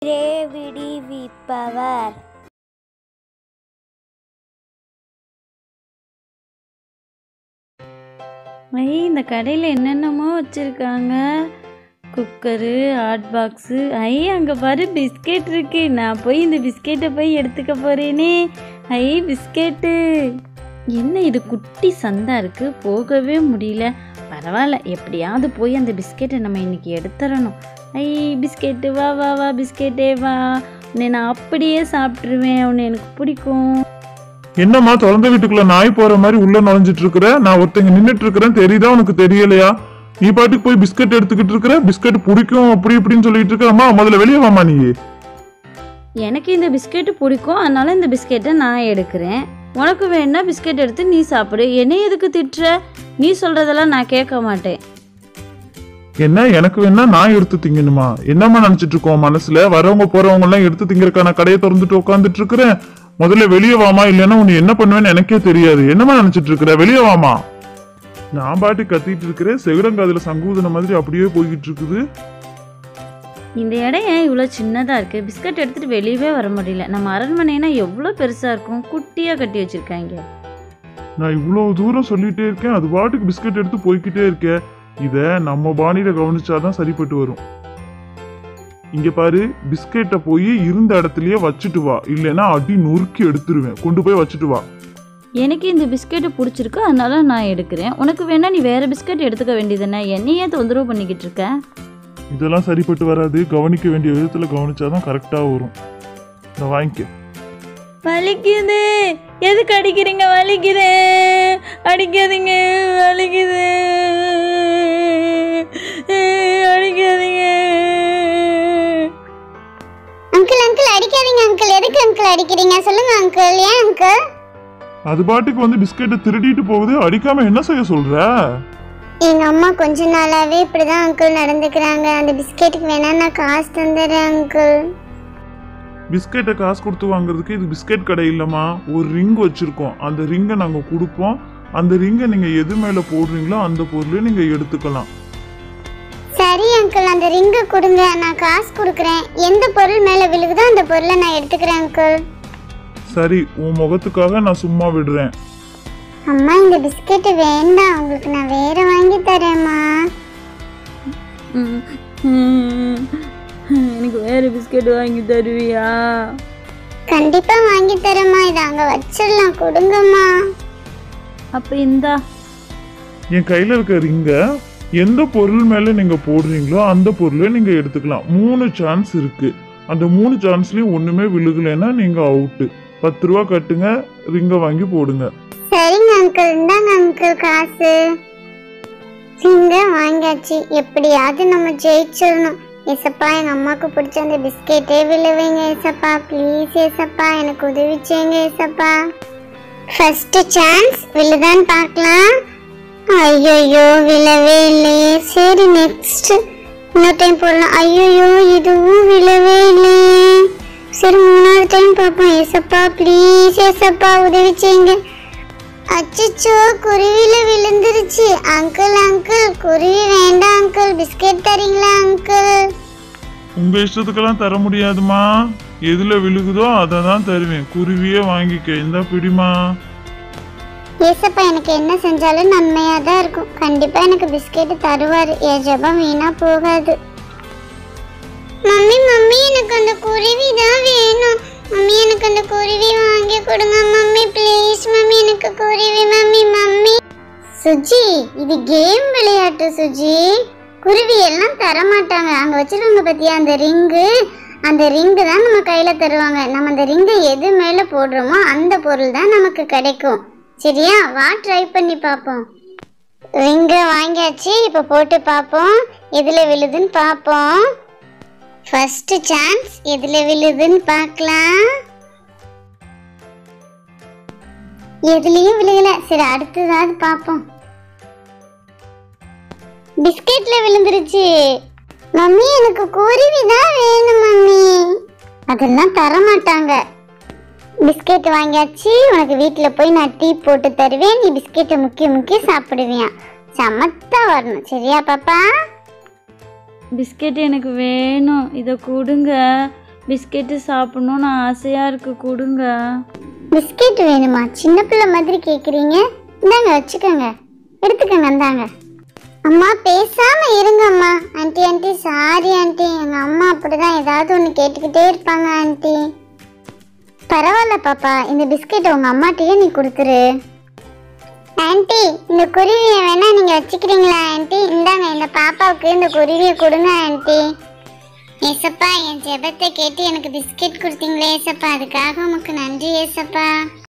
விடுவிப்பவர் ஐ இந்த கடையில் என்னென்னமோ வச்சுருக்காங்க குக்கரு ஹாட் பாக்ஸு ஐ அங்கே பாரு பிஸ்கெட் இருக்கு நான் போய் இந்த பிஸ்கெட்டை போய் எடுத்துக்க போகிறேனே ஐ பிஸ்கெட்டு என்ன இது குட்டி சந்தா இருக்குது போகவே முடியல பரவாயில்ல எப்படியாவது போய் அந்த பிஸ்கெட்டை நம்ம இன்னைக்கு எடுத்துடணும் ஐ பிஸ்கெட்டு வா வா வா பிஸ்கெட்டே வா உன்னை நான் அப்படியே சாப்பிட்ருவேன் உன்னை எனக்கு பிடிக்கும் என்னம்மா திறந்த வீட்டுக்குள்ள நாய் போற மாதிரி உள்ள நுழைஞ்சிட்டு இருக்கிற நான் ஒருத்தங்க நின்னுட்டு இருக்கிறேன் தெரியுதா உனக்கு தெரியலையா நீ பாட்டுக்கு போய் பிஸ்கட் எடுத்துக்கிட்டு இருக்கிற பிஸ்கட் பிடிக்கும் அப்படி இப்படின்னு சொல்லிட்டு இருக்க அம்மா முதல்ல வெளியே வாமா நீ எனக்கு இந்த பிஸ்கெட்டு பிடிக்கும் அதனால இந்த பிஸ்கெட்டை நான் எடுக்கிறேன் உனக்கு வேணா பிஸ்கெட் எடுத்து நீ சாப்பிடு என்னை எதுக்கு திட்டுற நீ சொல்கிறதெல்லாம் நான் கேட்க மாட்டேன் என்ன எனக்கு வேணா நான் எடுத்து திங்கணுமா என்னம்மா நினைச்சிட்டு இருக்கோம் மனசுல வரவங்க போறவங்க எல்லாம் எடுத்து திங்கறக்கா நான் கடையை திறந்துட்டு உட்காந்துட்டு இருக்கிறேன் முதல்ல வெளியே வாமா இல்லைன்னா உன்னை என்ன பண்ணுவேன்னு எனக்கே தெரியாது என்னம்மா நினைச்சிட்டு இருக்கிற வெளியே வாமா நான் பாட்டு கத்திட்டு இருக்கிறேன் செகுரங்காதுல சங்கூதன மாதிரி அப்படியே போய்கிட்டு இருக்குது இந்த இடம் ஏன் இவ்வளோ சின்னதாக இருக்குது பிஸ்கட் எடுத்துகிட்டு வெளியவே வர முடியல நம்ம அரண்மனைனா எவ்வளோ பெருசாக இருக்கும் குட்டியாக கட்டி வச்சுருக்காங்க நான் இவ்வளவு தூரம் சொல்லிட்டே இருக்கேன் அது பாட்டுக்கு பிஸ்கட் எடுத்து போய்க்கிட்டே இருக்கேன் இத நம்ம பாணியில கவனிச்சாதான் சரிப்பட்டு வரும் இங்க பாரு பிஸ்கெட்டை போய் இருந்த இடத்துலயே வச்சுட்டு வா இல்லைன்னா அடி நொறுக்கி எடுத்துருவேன் கொண்டு போய் வச்சுட்டு வா எனக்கு இந்த பிஸ்கெட்டு பிடிச்சிருக்கு அதனால நான் எடுக்கிறேன் உனக்கு வேணா நீ வேறு பிஸ்கட் எடுத்துக்க வேண்டியதுதானே என்னையே தொந்தரவு பண்ணிக்கிட்டு இருக்க இதெல்லாம் சரிப்பட்டு வராது கவனிக்க வேண்டிய விதத்துல கவனிச்சாதான் கரெக்டா வரும் நான் வாங்கிக்க வலிக்குது எதுக்கு அடிக்கிறீங்க வலிக்குது அடிக்காதீங்க வலிக்குது அடிக்காதீங்க அங்கிள் அங்கிள் அடிக்காதீங்க அங்கிள் எதுக்கு அங்கிள் அடிக்கிறீங்க சொல்லுங்க அங்கிள் ஏன் அங்கிள் அது பாட்டுக்கு வந்து பிஸ்கெட்டை திருடிட்டு போகுது அடிக்காம என்ன செய்ய சொல்ற எங்க அம்மா கொஞ்ச நாளாவே இப்படிதான் அங்கிள் நடந்துக்கிறாங்க அந்த பிஸ்கெட்டுக்கு வேணா நான் காசு தந்துடுறேன் அங்கிள் பிஸ்கெட்டை காசு கொடுத்து வாங்குறதுக்கு இது பிஸ்கெட் கடை இல்லைம்மா ஒரு ரிங் வச்சுருக்கோம் அந்த ரிங்கை நாங்கள் கொடுப்போம் அந்த ரிங்கை நீங்கள் எது மேலே போடுறீங்களோ அந்த பொருளை நீங்கள் எடுத்துக்கலாம் சரி அங்கிள் அந்த ரிங்கை கொடுங்க நான் காசு கொடுக்குறேன் எந்த பொருள் மேல விழுகுதோ அந்த பொருளை நான் எடுத்துக்கிறேன் அங்கிள் சரி உன் முகத்துக்காக நான் சும்மா விடுறேன் அம்மா இந்த பிஸ்கெட்டு வேண்டாம் உங்களுக்கு நான் வேற வாங்கி தரேம்மா ம், ம். எனக்கு வேறு பிஸ்கட் வாங்கி தருவியா கண்டிப்பா வாங்கி தரேம்மா இதை அங்க வச்சிடலாம் கொடுங்கம்மா அப்போ இந்தா என் கையில் இருக்க ரிங்கை எந்த பொருள் மேலே நீங்கள் போடுறீங்களோ அந்த பொருளை நீங்கள் எடுத்துக்கலாம் மூணு சான்ஸ் இருக்கு அந்த மூணு சான்ஸ்லையும் ஒன்றுமே விழுகலைன்னா நீங்கள் அவுட்டு பத்து ரூபா கட்டுங்க ரிங்கை வாங்கி போடுங்க சரிங்க அங்கிள் இந்தாங்க அங்கிள் காசு இங்க வாங்கியாச்சு எப்படியாவது நம்ம ஜெயிச்சிடணும் ஏசப்பா எங்க அம்மாவுக்கு பிடிச்ச அந்த பிஸ்கெட்டே விழுவைங்க ஏசப்பா ப்ளீஸ் ஏசப்பா எனக்கு உதவி செய்யுங்க ஏசப்பா ஃபர்ஸ்ட் சான்ஸ் விழுதான்னு பார்க்கலாம் ஐயோ விழவே இல்லையே சரி நெக்ஸ்ட் இன்னொரு டைம் போடலாம் ஐயோ இதுவும் விழவே இல்லையே சரி மூணாவது டைம் பார்ப்போம் ஏசப்பா ப்ளீஸ் ஏசப்பா உதவி செய்யுங்க அச்சச்சோ குருவில விழுந்துருச்சு அங்கிள் அங்கிள் குருவி வேண்டாம் அங்கிள் பிஸ்கெட் தரீங்களா அங்கிள் உங்க இஷ்டத்துக்கெல்லாம் தர முடியாதுமா எதுல விழுகுதோ அதை தான் தருவேன் குருவியே வாங்கிக்க இந்த பிடிமா ஏசப்பா எனக்கு என்ன செஞ்சாலும் நன்மையா தான் இருக்கும் கண்டிப்பா எனக்கு பிஸ்கெட் தருவாரு என் ஜெபம் வீணா போகாது மம்மி மம்மி எனக்கு அந்த குருவி தான் வேணும் மம்மி எனக்கு அந்த குருவி வாங்கி கொடுங்க மம்மி ப்ளீஸ் மம்மி எனக்கு குருவி மம்மி மம்மி சுஜி இது கேம் விளையாட்டு சுஜி குருவி எல்லாம் தர மாட்டாங்க அங்க வச்சிருவாங்க பத்தியா அந்த ரிங்கு அந்த ரிங்கு தான் நம்ம கையில தருவாங்க நம்ம அந்த ரிங்கை எது மேல போடுறோமோ அந்த பொருள் தான் நமக்கு கிடைக்கும் சரியா வா ட்ரை பண்ணி பார்ப்போம் ரிங்கை வாங்கியாச்சு இப்போ போட்டு பார்ப்போம் எதுல விழுதுன்னு பார்ப்போம் ஃபர்ஸ்ட் சான்ஸ் எதுல விழுதுன்னு பார்க்கலாம் எதுலயும் விழுகல சரி அடுத்ததாவது பார்ப்போம் பிஸ்கெட்ல விழுந்துருச்சு மம்மி எனக்கு குருவி தான் வேணும் மம்மி அதெல்லாம் தர மாட்டாங்க பிஸ்கெட் வாங்கியாச்சு உனக்கு வீட்டில் போய் நான் டீ போட்டு தருவேன் நீ பிஸ்கெட்டை முக்கிய முக்கிய சாப்பிடுவியா சமத்தா வரணும் சரியா பாப்பா பிஸ்கெட் எனக்கு வேணும் இதை கொடுங்க பிஸ்கெட்டு சாப்பிடணும்னு ஆசையாக இருக்கு கொடுங்க பிஸ்கெட் வேணுமா சின்ன பிள்ளை மாதிரி கேக்குறீங்க இந்தாங்க வச்சுக்கோங்க எடுத்துக்கோங்க இந்தாங்க அம்மா பேசாம இருங்க அம்மா ஆன்ட்டி ஆன்ட்டி சாரி ஆன்ட்டி எங்க அம்மா அப்படிதான் ஏதாவது ஒன்று கேட்டுக்கிட்டே இருப்பாங்க ஆன்ட்டி பரவாயில்ல பாப்பா இந்த பிஸ்கெட் உங்க அம்மாட்டையே நீ கொடுத்துரு ஆன்ட்டி இந்த குருவியை வேணா நீங்க வச்சுக்கிறீங்களா ஆன்ட்டி இந்தாங்க இந்த பாப்பாவுக்கு இந்த குருவியை கொடுங்க ஆன்ட்டி ஏசப்பா என் ஜெபத்தை கேட்டு எனக்கு பிஸ்கெட் கொடுத்தீங்களே ஏசப்பா அதுக்காக உமக்கு நன்றி ஏசப்பா